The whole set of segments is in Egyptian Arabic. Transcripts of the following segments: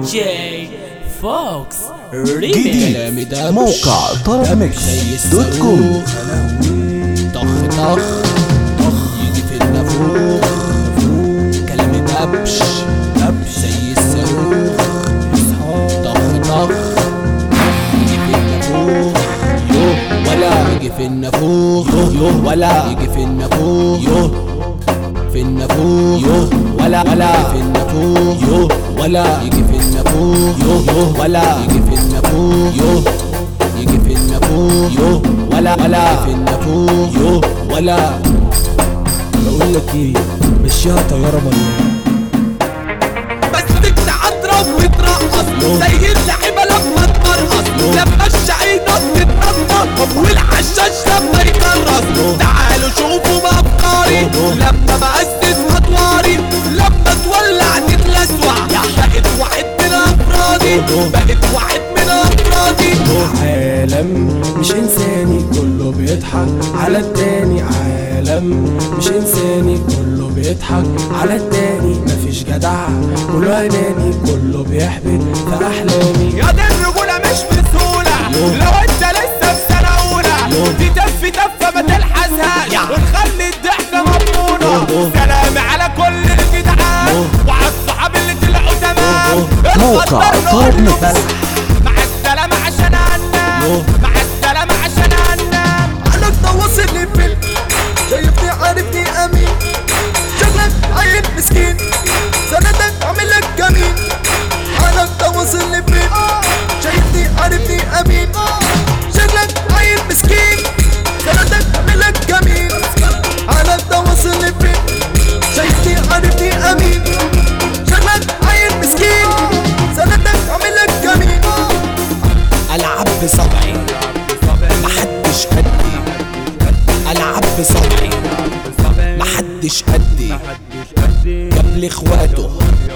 جي فوكس جديد ريميكس موقع طرب ميكس دوت كوم طخ طخ طخ يجي في النافوخ كلامي دبش دبش زي الصاروخ طخ طخ يجي في النافوخ يو ولا يجي في النافوخ يو ولا يجي في النافوخ يو في النافوخ يو ولا ولا في النافوخ يو ولا يجي في النافوخ يو يو ولا يجي في النافوخ يو يجي في النافوخ يو ولا ولا في النافوخ يو ولا بقول لك ايه مشيها طياره مليانه بس تبدا اضرب وترقص زي اللعيبه لما تمرقص لما الشعينات تتنطط والحشاش لما يكرس تعالوا شوفوا بافكاري لما بأسس ادواري لما تولع تتلسوع بقيت واحد من افرادي بقيت واحد من افرادي عالم مش انساني كله بيضحك على التاني عالم مش انساني كله بيضحك على التاني مفيش جدع كله اناني كله بيحبط في احلامي يا دي الرجولة مش بسهولة لو انت لسه في سنة أولى دي تف تفة ما تلحسهاش ونخلي الضحكة مضمونة سلام على كل الجدعان وعلى الصحاب اللي طلعوا تمام موقع اتفضل طرب نقول ميكس. مع السلامة عشان هننام مع السلامة عشان هننام عنك تواصلني فين شايفني عارفني امين شغلك عيل مسكين سندك عامل لك جميل عنك تواصلني فين شايفني عارفني امين شغلك عيل مسكين سندك عامل لك جميل عنك تواصلني فين شايفني عارفني امين شغلك عيل مسكين سندك عامل لك جميل العب بصبعي محدش قدي العب بصبعي محدش قدي قبل اخواته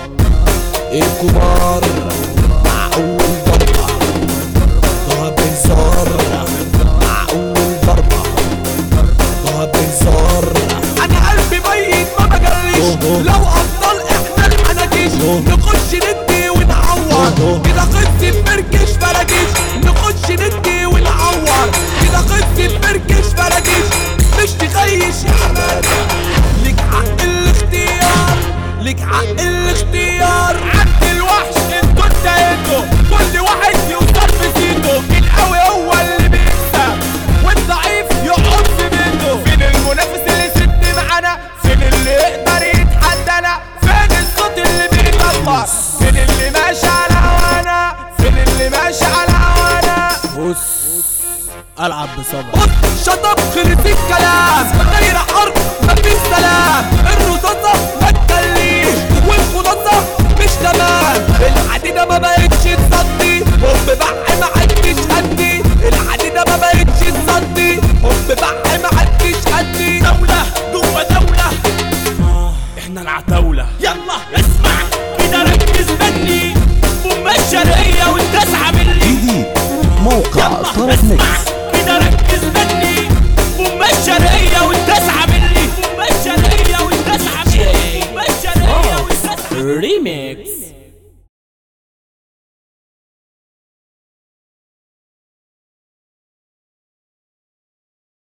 الكبار مع اول ضربة ضرب هزار مع اول ضربة ضرب هزار انا قلبي ميت ما بجريش لو ابطال احنا الحناجيش نخش ندي ونعور كده قصة فركش فراجيش نخش ندي ونعور كده قصة فركش فراجيش مش تخيش يا حمادة ليك حق الاختيار ليك حق الاختيار عند الوحش انتوا انتهيتوا كل واحد يوصل في سيته القوي هو اللي بيكسب والضعيف يقعد في بيته فين المنافس اللي يسد معانا فين اللي يقدر يتحدانا فين الصوت اللي بيدمر فين اللي ماشي على هوانا فين اللي ماشي على هوانا بص العب بصبعي بص شطب خلص الكلام غير حرب مفيش سلام الرصاصة ما تكليش والخلاصة مش تمام الحديدة ما بقتش تصدي هم بقى ما عدتش قدي الحديدة ما بقتش تصدي هم بقى ما عدتش قدي دولة جوه دولة احنا العتاولة يلا اسمع كده ركز مني بوم الشرقية والتسعة ملي جديد موقع طرب ميكس